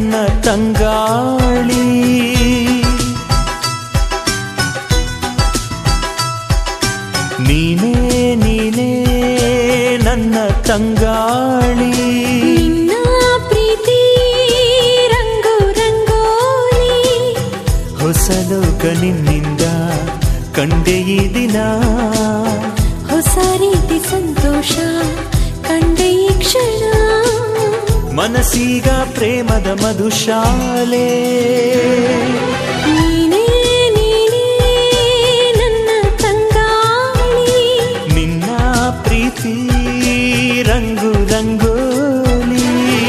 ನನ್ನ ತಂಗಾಳಿ ನೀನೇ ನೀನೇ ನನ್ನ ತಂಗಾಳಿ ನಿನ್ನ ಪ್ರೀತಿ ರಂಗು ರಂಗೋಲಿ ಹೊಸ ಲೋಕ ನಿನ್ನಿಂದ ಕಂಡೆ ಈ ದಿನ ಹೊಸ ರೀತಿ ಸಂತೋಷ ಕಂಡೆ ಈ ಕ್ಷಣ ಮನಸ್ಸೀಗ ಪ್ರೇಮದ ಮಧುಶಾಲೆ ನೀನೇ ನೀನೇ ನನ್ನ ತಂಗಾಳಿ ನಿನ್ನ ಪ್ರೀತಿ ರಂಗು ರಂಗೋಲಿ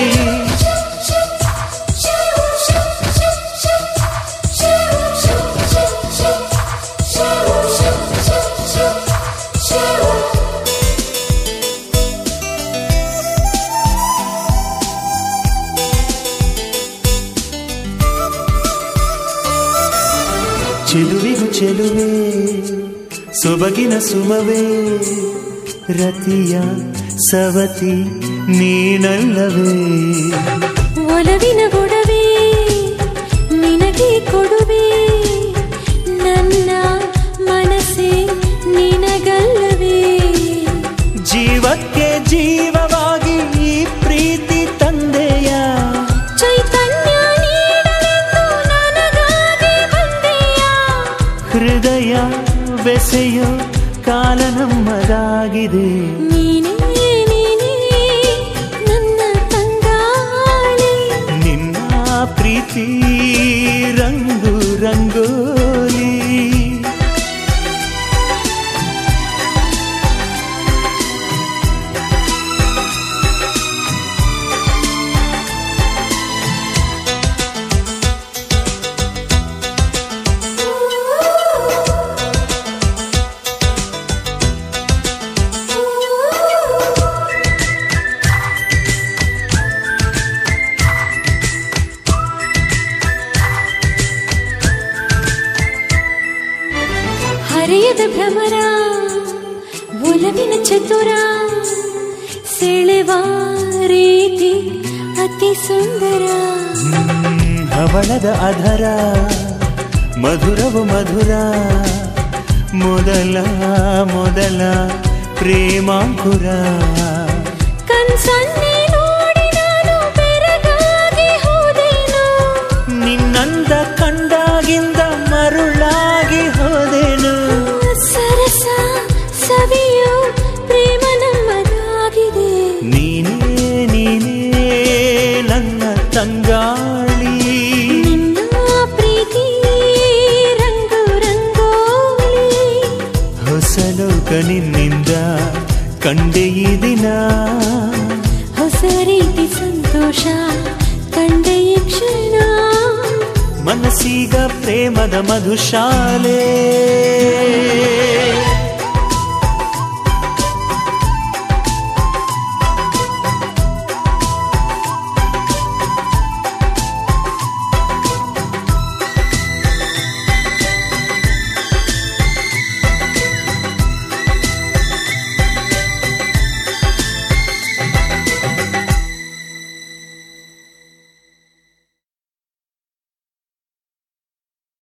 ಚೆಲುವಿಗು ಚೆಲುವೆ ಸೊಬಗಿನ ಸುಮವೇ ರತಿಯ ಸವತಿ ನೀನಲ್ಲವೇ ಒಲವಿನ ಗೊಡವೆ ನಿನಗೆ ಕೊಡುವೆ ನನ್ನ ಮನಸ್ಸೇ ನಿನಗಲ್ಲವೇ ಜೀವಕ್ಕೆ ಜೀವವಾಗಿ ಈ ಪ್ರೀತಿ ತಂದೆಯ ಚೈತನ್ಯ ನೀಡಲೆಂದು ನನಗಾಗಿ ಬಂದೆಯ ಹೃದಯ ಬೆಸೆಯೋ ಕಾಲ ನಮ್ಮದಾಗಿದೆ ನೀನೇ ನೀನೇ ನನ್ನ ತಂಗಾಳಿ ನಿನ್ನ ಪ್ರೀತಿ ರಂಗು ರಂಗೋಲಿ ಹರಿಯದ ಭ್ರಮರ ಒಲವಿನ ಚತುರ ಸೆಳೆವ ರೀತಿ ಅತಿ ಸುಂದರ ಹ್ಮ್, ಹವಳದ ಅಧರ ಮಧುರವು ಮಧುರ ಮೊದಲ ಮೊದಲ ಪ್ರೇಮಾಂಕುರ ಕನ್ಸನ್ನೇ ನೋಡಿ ನಾನು ಬೆರಗಾಗಿ ಹೋದೆನು ನಿನ್ನಂದ ಕಂಡಾಗಿಂದ ಮರುಳಾಗಿ ಹೋದೆನು ಸರಸ ಸವಿಯು ಪ್ರೇಮ ನಮ್ಮದಾಗಿದೆ ನೀನೇ ನೀನೇ ನನ್ನ ತಂಗಾಳಿ ನಿನ್ನ ಪ್ರೀತಿ ರಂಗು ರಂಗೋಲಿ ಹೊಸ ಲೋಕ ನಿನ್ನಿಂದ ಕಂಡೆ ಈ ದಿನ ಹೊಸ ರೀತಿ ಸಂತೋಷ ಕಂಡ ಈ ಕ್ಷಣ ಮನಸ್ಸೀಗ ಪ್ರೇಮದ ಮಧುಶಾಲೆ